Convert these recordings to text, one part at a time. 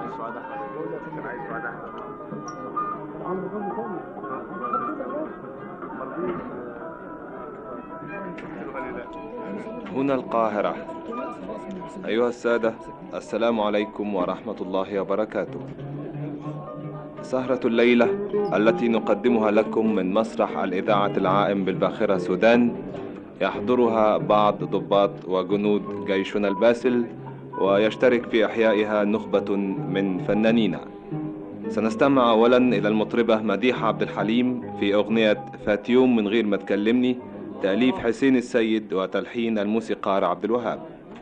هنا القاهرة أيها السادة السلام عليكم ورحمة الله وبركاته سهرة الليلة التي نقدمها لكم من مسرح الإذاعة العائم بالباخرة السودان يحضرها بعض ضباط وجنود جيشنا الباسل ويشترك في إحيائها نخبة من فنانين سنستمع أولا إلى المطربة مديحة عبد الحليم في أغنية فات يوم من غير ما تكلمني تأليف حسين السيد وتلحين الموسيقار عبد الوهاب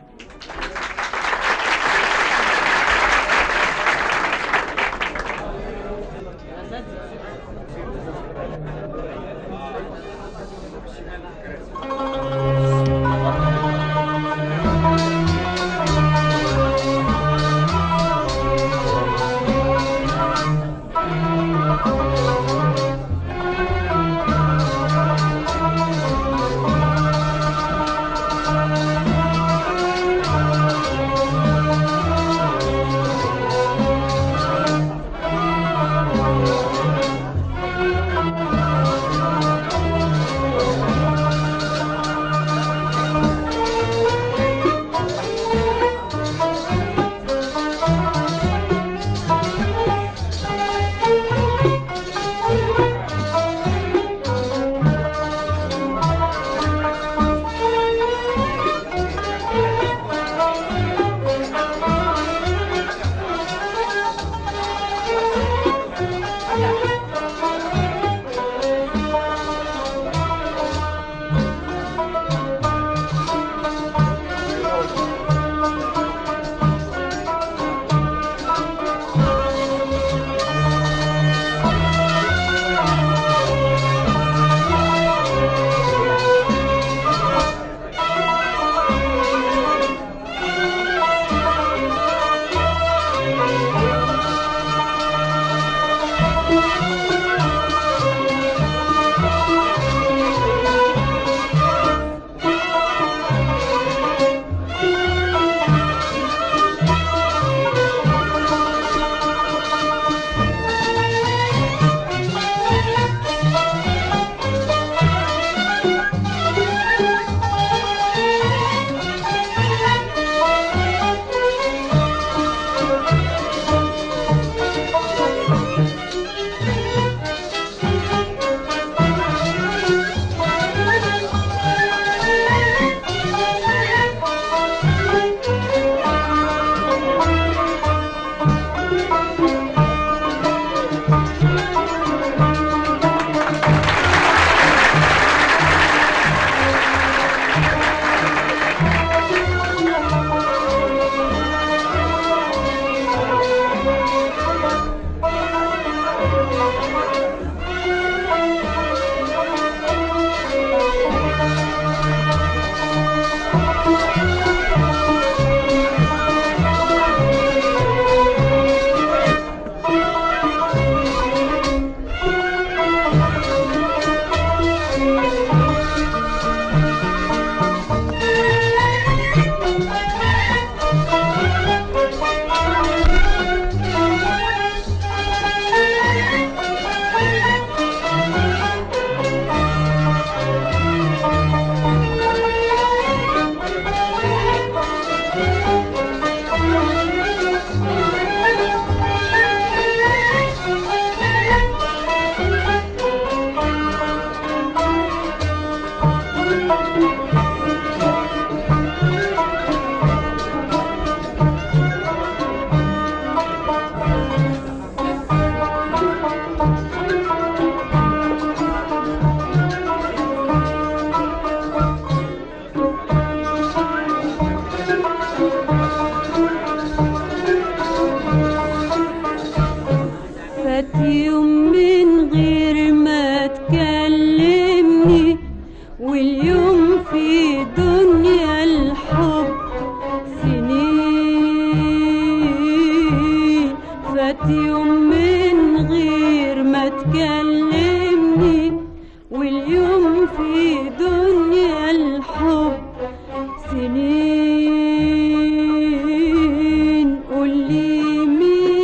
فات يوم من غير ما تكلمني واليوم في دنيا الحب سنين فات يوم من غير ما تكلمني واليوم في دنيا الحب سنين قولي مين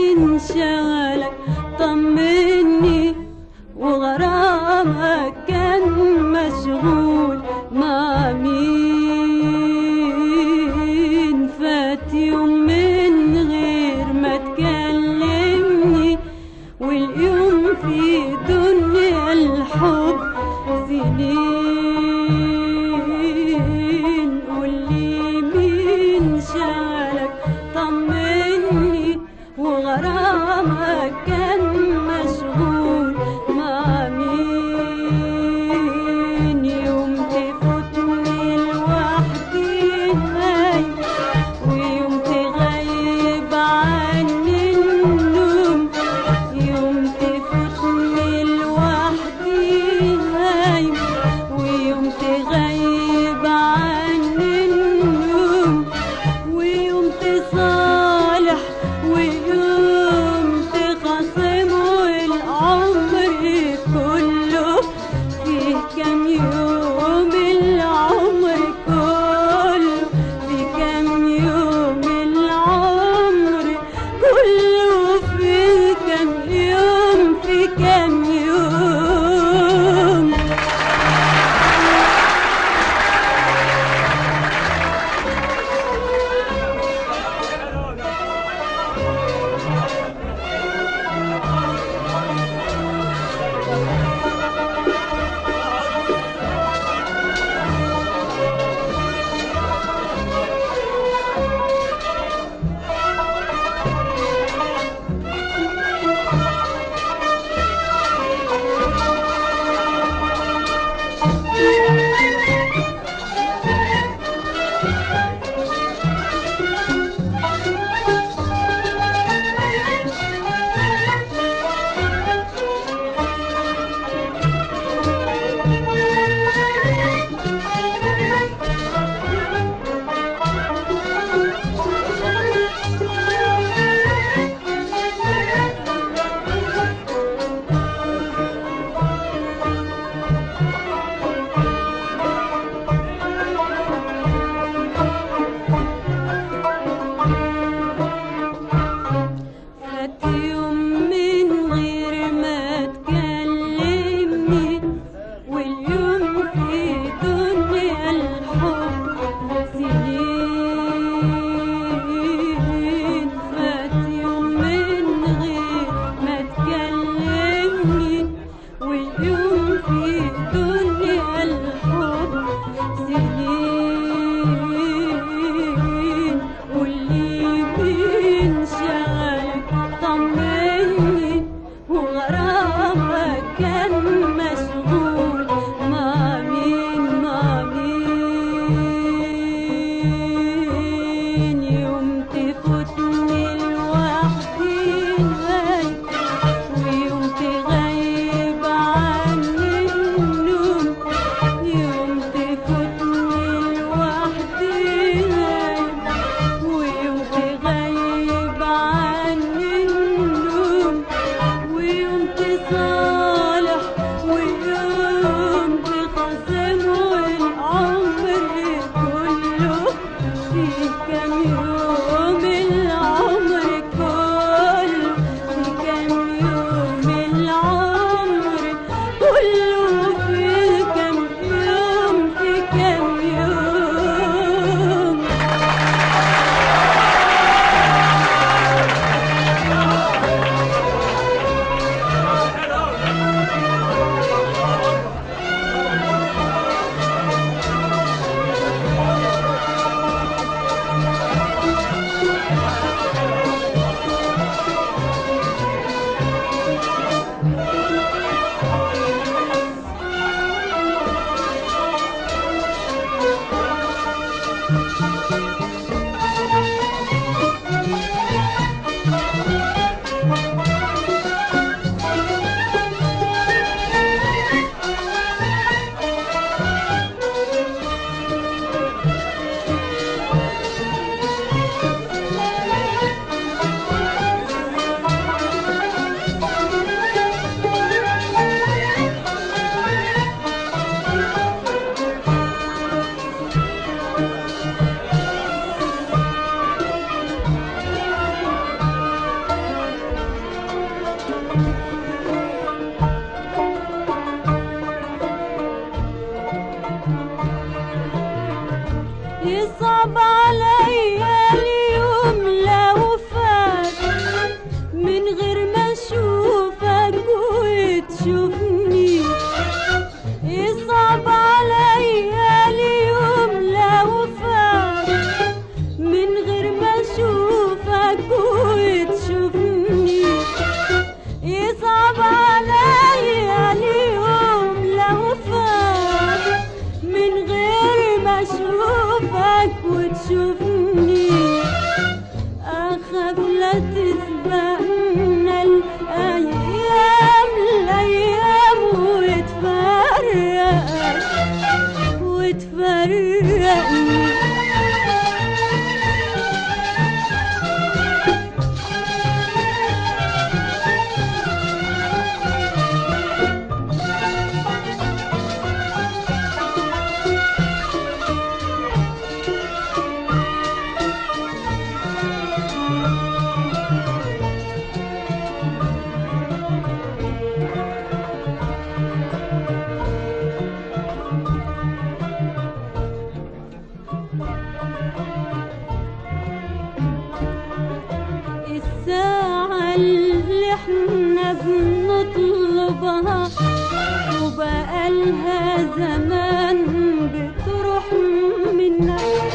وبقالها زمان بتروح منا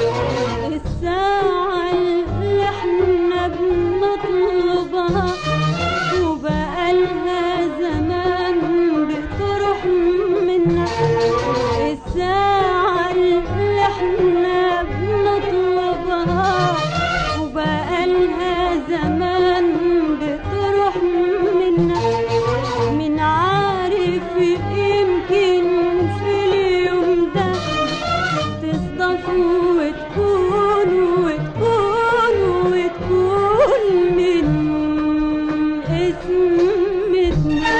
الساعة اللي احنا بنطلبها وبقالها زمان بتروح منا الساعة اللي احنا بنطلبها وبقالها زمان بتروح منا من عارف يمكن في اليوم ده تصدفوا وتكونوا وتكونوا وتكون من اسمتنا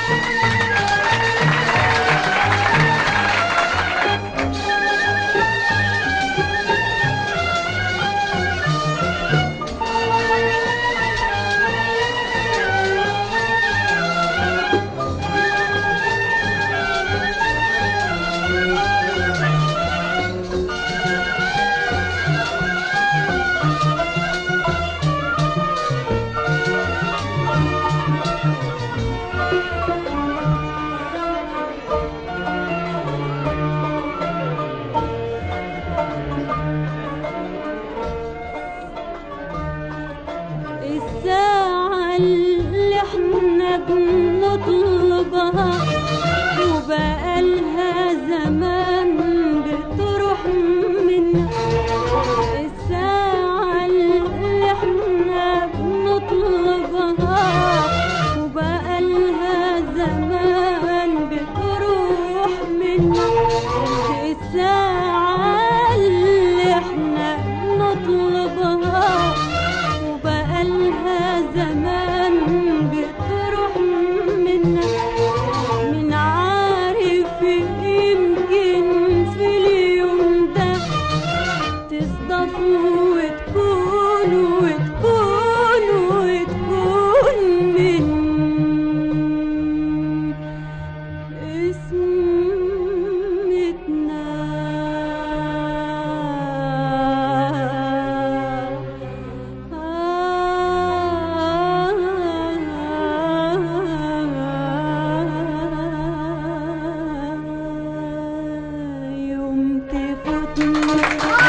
الساعة اللي احنا بنطلبها وبقالها زمان بتروح منا الساعة اللي احنا بنطلبها وبقالها زمان بتروح منا الساعة اللي احنا بنطلبها وبقالها زمان بتروح منا من عارف يمكن في اليوم ده تصدفوا وتكونوا وتكونوا وتكون من اسمتنا يوم تفوتني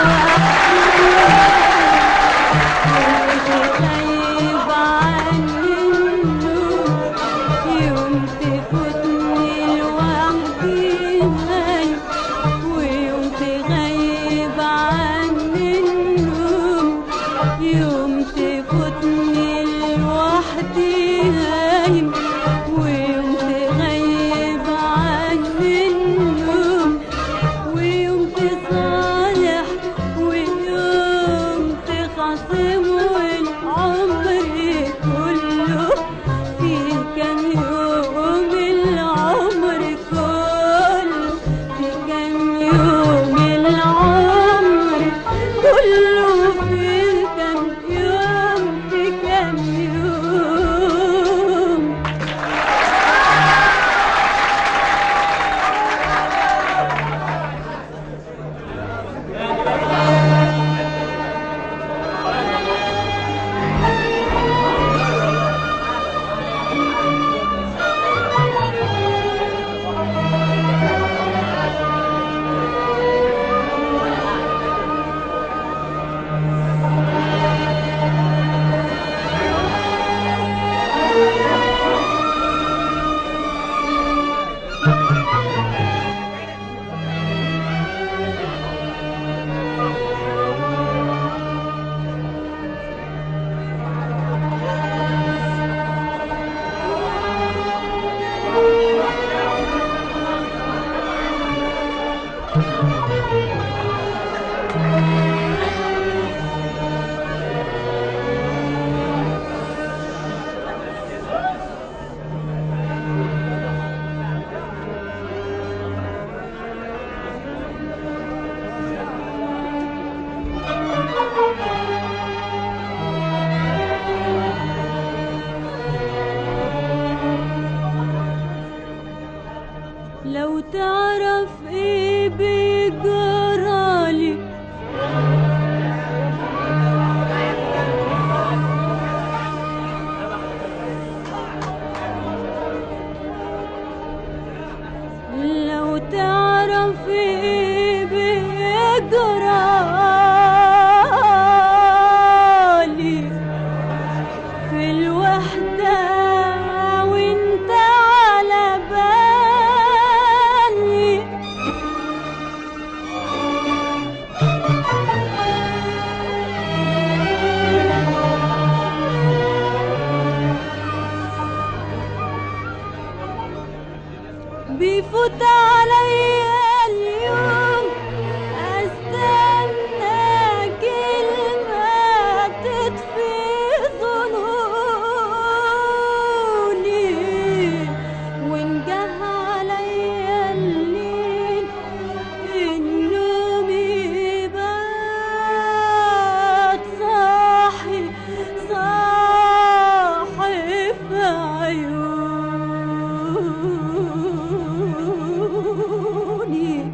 غايب عني النور يوم تفوتني لوحدي هاي ويوم تغيب عني النوم يوم تفوتني لوحدي هاي ويوم تغيب عني النوم ويوم تصالح ويوم تخاصم والعمر كله في كام يوم العمر كله في كام يوم العمر كله في كام يوم في كام يوم لو تعرف ايه بيجرالي بيجرالي في الوحدة وانت على بالي بيفوت عليا اليوم استنى كلمة تطفي ظنوني وان جه عليا الليل النوم يبات صاحي صاحي في عيوني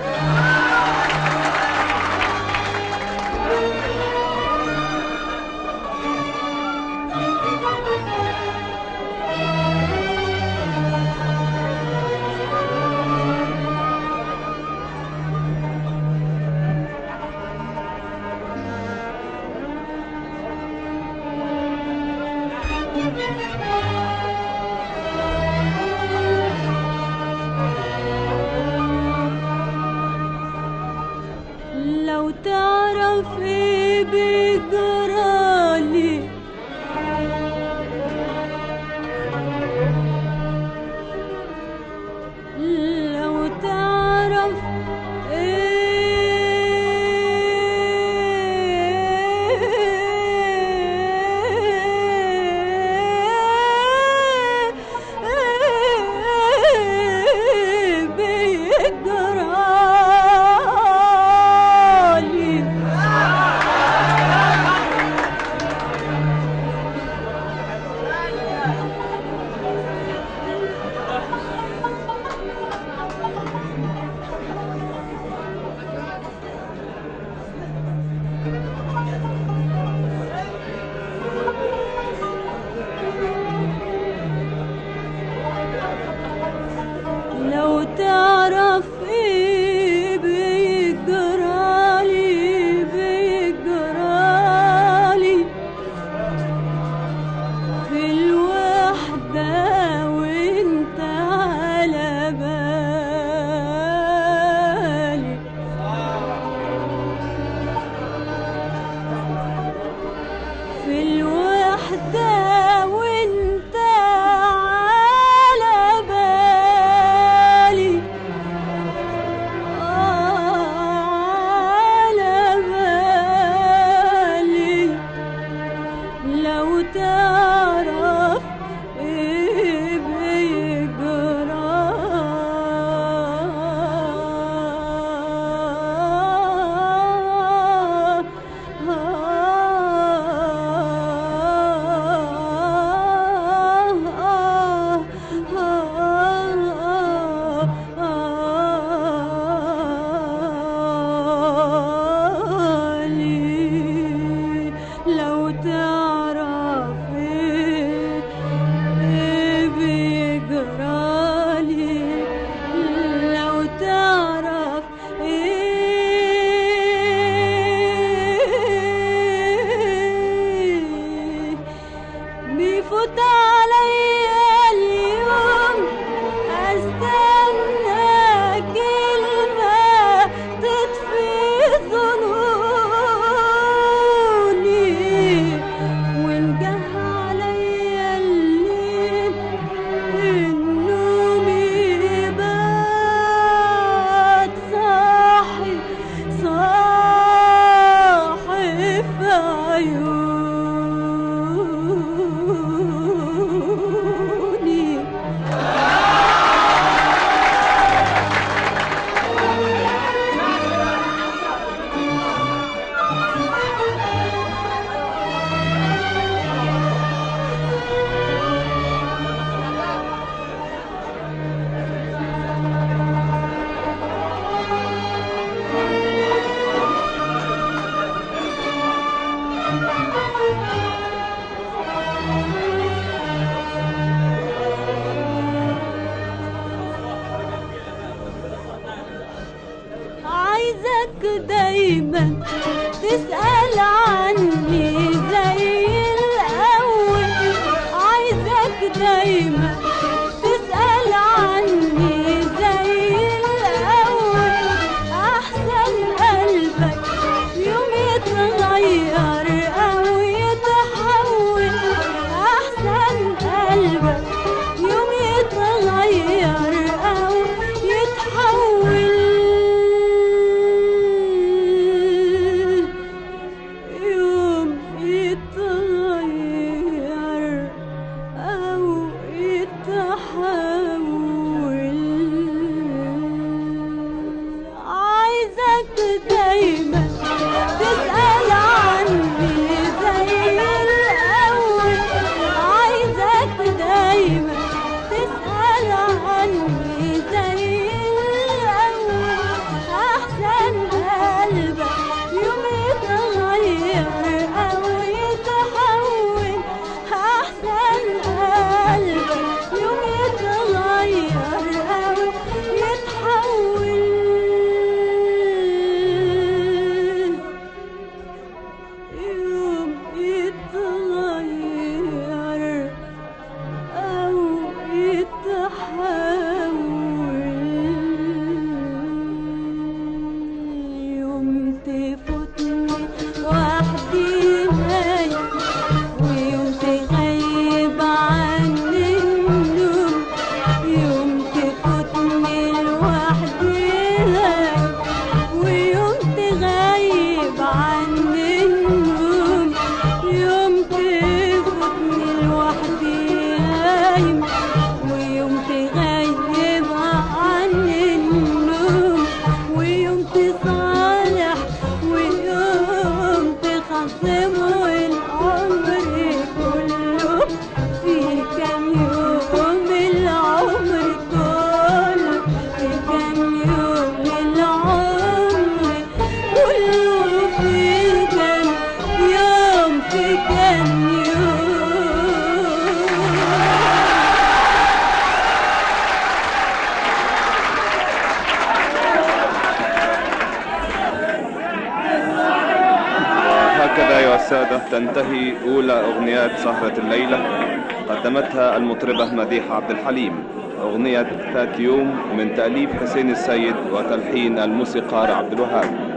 لو تعرف ايه بيجرالي لو تعرف ايه بيجرالي لو تعرف ايه بيجرالي بيجرالي في الوحدة وانت على بالي في الوحدة وانت على بالي دايما تسأل عني زي الأول عايزك دايما تسأل عني زي الأول أحسن قلبك يوم يتغير أو يتحول أحسن قلبك يوم يتغير أو يتحول يوم يتغير أو يتحول عايزك دايما تسأل عني زي الأول عايزك دايما تسأل عني زي الأول أحسن قلبك يوم يتغير أو يتحول أحسن قلبك يوم يتغير أو يتحول يوم يتغير أو يتحول يوم تفوتني وحدي نايم ويوم تغيب عني النوم يوم تفوتني لوحدي نايم ويوم تغيب عني النوم يوم تفوتني لوحدي نايم ويوم تغيب عني النوم ويوم تصالح ويوم تخصم العمر كله في كام يوم العمر كله في كام يوم العمر كله في كام يوم في كام يوم هكذا أيها السادة تنتهي أولى أغنيات سهرة الليلة قدمتها المطربة مديحة عبد الحليم أغنية فات يوم من تأليف حسين السيد وتلحين الموسيقار عبد الوهاب